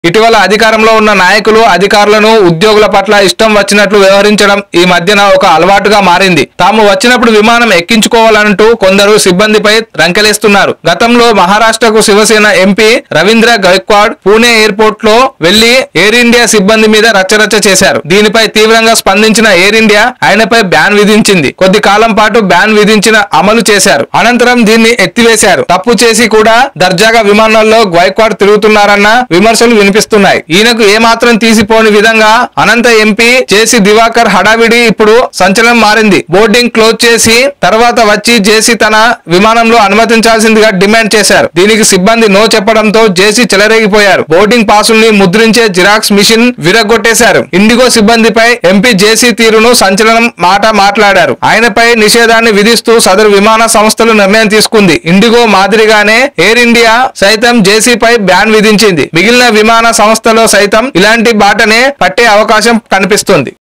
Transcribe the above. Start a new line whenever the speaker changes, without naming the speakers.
ఇటీవల అధికారంలో ఉన్న నాయకులు అధికారులను ఉద్యోగుల పట్ల ఇష్టం వచ్చినట్లు వ్యవహరించడం ఈ మధ్యన ఒక అలవాటుగా మారింది తాము వచ్చినప్పుడు విమానం ఎక్కించుకోవాలంటూ కొందరు సిబ్బందిపై రంకెలేస్తున్నారు గతంలో మహారాష్ట్రకు శివసేన ఎంపీ రవీంద్ర గైక్వాడ్ పూణే ఎయిర్పోర్ట్ లో వెళ్లి ఎయిర్ ఇండియా సిబ్బంది మీద రచ్చరచ్చ చేశారు దీనిపై తీవ్రంగా స్పందించిన ఎయిర్ ఇండియా ఆయనపై బ్యాన్ విధించింది కొద్ది కాలం పాటు బ్యాన్ విధించిన అమలు చేశారు అనంతరం దీన్ని ఎత్తివేశారు తప్పు చేసి కూడా దర్జాగా విమానాల్లో గైక్వాడ్ తిరుగుతున్నారన్న విమర్శలు వినిపిస్తున్నాయి ఈయనకు ఏమాత్రం తీసిపోని విధంగా అనంత ఎంపీ జేసీ దివాకర్ హడావిడి ఇప్పుడు సంచలనం మారింది బోర్డింగ్ క్లోజ్ చేసి తర్వాత వచ్చి జేసీ తన విమానంలో అనుమతించాల్సిందిగా డిమాండ్ చేశారు దీనికి సిబ్బంది నో చెప్పడంతో జేసీ చెలరేగిపోయారు బోర్డింగ్ పాసుల్ని ముద్రించే జిరాక్స్ మిషన్ విరగొట్టేశారు ఇండిగో సిబ్బందిపై ఎంపీ జేసీ తీరును సంచలనం మాట మాట్లాడారు ఆయనపై నిషేధాన్ని విధిస్తూ సదరు విమాన సంస్థలు నిర్ణయం తీసుకుంది ఇండిగో మాదిరిగానే ఎయిర్ ఇండియా సైతం జేసీపై బ్యాన్ విధించింది మిగిలిన విమాన సంస్థలో సైతం ఇలాంటి బాటనే పట్టే అవకాశం కనిపిస్తుంది